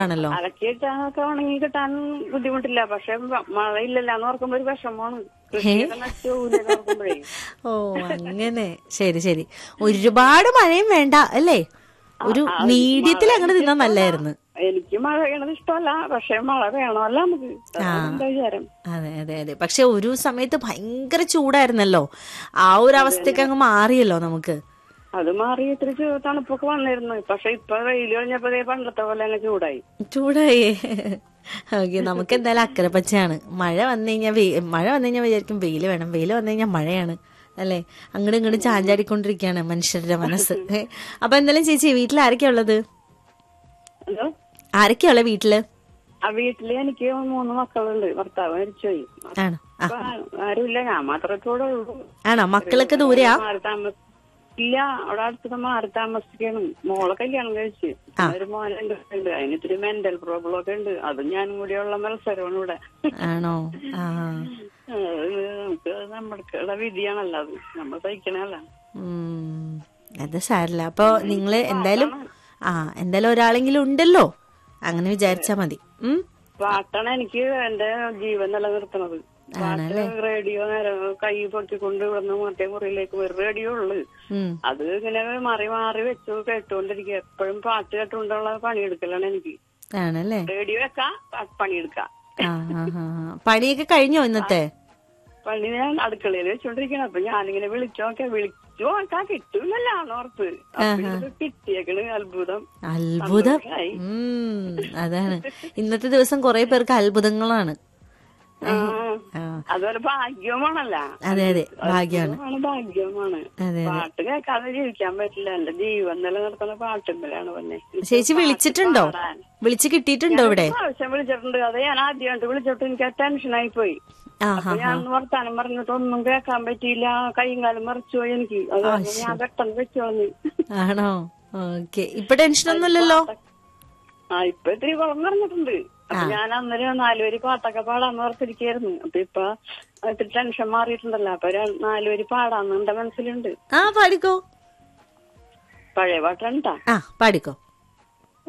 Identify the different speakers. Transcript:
Speaker 1: ആണല്ലോ
Speaker 2: അലക്കിയിട്ടൊക്കെ ഉണങ്ങി കിട്ടാൻ ബുദ്ധിമുട്ടില്ല പക്ഷെ മ- മഴയില്ലല്ലോ എന്ന് ഓർക്കുമ്പോ ഒരു വിഷമമാണ് കൃഷിയൊക്കെ നശിച്ചു പോകൂലെന്ന് ഓർക്കുമ്പോഴേ
Speaker 1: ഓ അങ്ങനെ ശരി ശരി ഒരുപാട് മഴയും വേണ്ട അല്ലേ ഒരു മീഡിയത്തിൽ അങ്ങോട്ട് നിന്നാ നല്ലായിരുന്നു
Speaker 2: എനിക്ക് മഴ പെയ്യണത് ഇഷ്ടമല്ല പക്ഷെ മഴ വേണമല്ലോ നമുക്ക് അതാണ് എന്റെ വിചാരം
Speaker 1: അതെ അതെ അതെ പക്ഷെ ഒരു സമയത്ത് ഭയങ്കര ചൂടായിരുന്നല്ലോ ആ ഒരു അവസ്ഥയൊക്കെ അങ്ങ് മാറിയല്ലോ നമുക്ക്
Speaker 2: അത് മാറി ഇത്തിരി ചൂ- തണുപ്പൊക്കെ വന്നിരുന്നു പക്ഷെ ഇപ്പൊ വെയിൽ കഴിഞ്ഞപ്പോ ദേ പണ്ടത്തെ പോലെ തന്നെ ചൂടായി
Speaker 1: ചൂടായേ ഓക്കെ നമുക്ക് എന്തായാലും അക്കരെ പച്ചയാണ് മഴ വന്നു കഴിഞ്ഞാൽ മഴ വന്നു കഴിഞ്ഞാൽ വിചാരിക്കും വെയിൽ വേണം വെയിൽ വന്നു കഴിഞ്ഞാൽ മഴയാണ് അല്ലേ അങ്ങോട്ടും ഇങ്ങോട്ടും ചാഞ്ചാടിക്കൊണ്ടിരിക്കുകയാണ് മനുഷ്യരുടെ മനസ്സ് ഏ, അപ്പൊ എന്തായാലും ചേച്ചി വീട്ടിൽ ആരൊക്കെയാ ഉള്ളത്
Speaker 2: എന്തോ
Speaker 1: ആരൊക്കെയാ ഉള്ളത് വീട്ടില്
Speaker 2: ആ വീട്ടില് എനിക്ക് മൂന്ന് മക്കളുണ്ട് ഭർത്താവ് മരിച്ചുപോയി
Speaker 1: ആണോ ആ
Speaker 2: അപ്പൊ ആരുമില്ല ഞാൻ മാത്രമേ ഇപ്പൊ ഇവിടെ ഉള്ളൂ
Speaker 1: ആണോ മക്കളൊക്കെ ദൂരെയാ
Speaker 2: മാറി താമസ ഇല്ല അവിടെ അടുത്ത് മാറി താമസിക്കണം മോളെ കല്യാണം കഴിച്ച് ഒരു മോനുണ്ട് ഉണ്ട് അതിന് ഇത്തിരി മെന്റൽ പ്രോബ്ലം ഒക്കെ ഉണ്ട് അതും ഞാനും കൂടിയുള്ള മത്സരമാണ് ഇവിടെ
Speaker 1: ആണോ ആ
Speaker 2: അത് നമുക്ക് നമ്മുടെ വിധിയാണല്ലോ അത് നമ്മൾ സഹിക്കണല്ല
Speaker 1: ഉം. അത് സാരില്ല അപ്പൊ നിങ്ങള് എന്തായാലും ആ എന്തായാലും ഒരാളെങ്കിലും ഉണ്ടല്ലോ അങ്ങനെ വിചാരിച്ചാ മതി ഉം
Speaker 2: പാട്ടാണ് എനിക്ക് എന്റെ ജീവൻ നിലനിർത്തുന്നത് പാട്ട് റേഡിയോ നേരം കൈ പൊട്ടിക്കൊണ്ട് ഇവിടുന്ന് മറ്റേ മുറിയിലേക്ക് ഒരു റേഡിയോ ഉള്ളു
Speaker 1: ഉം
Speaker 2: അത് ഇങ്ങനെ മാറി മാറി വെച്ചു കേട്ടുകൊണ്ടിരിക്കുക എപ്പോഴും പാട്ട് കേട്ടുകൊണ്ടുള്ള പണിയെടുക്കലാണ് എനിക്ക്
Speaker 1: ആണല്ലേ
Speaker 2: റേഡിയോ വെക്കാം പാ- പണിയെടുക്കാം
Speaker 1: ആ ആ ആ ആ. പണിയൊക്കെ കഴിഞ്ഞോ ഇന്നത്തെ
Speaker 2: പണി ഞാൻ അടുക്കളയിൽ വെച്ചോണ്ടിരിക്കണം അപ്പൊ ഞാനിങ്ങനെ വിളിച്ചോക്കെ വിളിച്ചു നോക്കാൻ കിട്ടൂലല്ലോ ഓർത്ത് അപ്പൊ ഇത് കിട്ടിയേക്കണ് അത്ഭുതം
Speaker 1: അത്ഭുതം
Speaker 2: സന്തോഷായി.
Speaker 1: ഉം അതാണ് ഇന്നത്തെ ദിവസം കുറെ പേർക്ക് അത്ഭുതങ്ങളാണ്
Speaker 2: ആ.
Speaker 1: ആ
Speaker 2: അതുപോലെ ഭാഗ്യവുമാണല്ല
Speaker 1: അതെ അതെ ഭാഗ്യമാണ്
Speaker 2: ആണ് ഭാഗ്യവുമാണ്
Speaker 1: അതെ
Speaker 2: പാട്ട് കേൾക്കാതെ ജീവിക്കാൻ പറ്റില്ല എന്റെ ജീവൻ നിലനിർത്തുന്ന പാട്ടുമ്പോഴാണ് വന്നെ
Speaker 1: ചേച്ചി വിളിച്ചിട്ടുണ്ടോ വിളിച്ച് കിട്ടിയിട്ടുണ്ടോ ഇവിടെ
Speaker 2: പ്രാവശ്യം വിളിച്ചിട്ടുണ്ട് അത് ഞാൻ ആദ്യമായിട്ട് വിളിച്ചിട്ട് എനിക്ക് ടെൻഷനായി പോയി
Speaker 1: ആ
Speaker 2: അപ്പൊ ഞാൻ ഒന്ന് വർത്താനം പറഞ്ഞിട്ട് ഒന്നും കേൾക്കാൻ പറ്റിയില്ല കൈയും കാലം മറിച്ചു പോയി എനിക്ക് അത് കാരണം ഞാൻ പെട്ടെന്ന് വെച്ചു കളഞ്ഞു
Speaker 1: ആണോ ഓക്കെ ഇപ്പൊ ടെൻഷനൊന്നുമില്ലല്ലോ
Speaker 2: ആ ഇപ്പൊ ഇത്തിരി കുളം നിറഞ്ഞിട്ടുണ്ട് അപ്പൊ ഞാൻ അന്നേരം നാലുവരി പാട്ടൊക്കെ പാടാന്ന് ഓർത്തിരിക്കായിരുന്നു അപ്പൊ ഇപ്പൊ ഇത്തിരി ടെൻഷൻ മാറിയിട്ടുണ്ടല്ലോ അപ്പൊ ര- നാലുവരി പാടാന്ന് എന്റെ മനസ്സിലുണ്ട്
Speaker 1: ആ പാടിക്കോ
Speaker 2: പഴയ പാട്ടാണ് ട്ടാ
Speaker 1: ആ പാടിക്കോ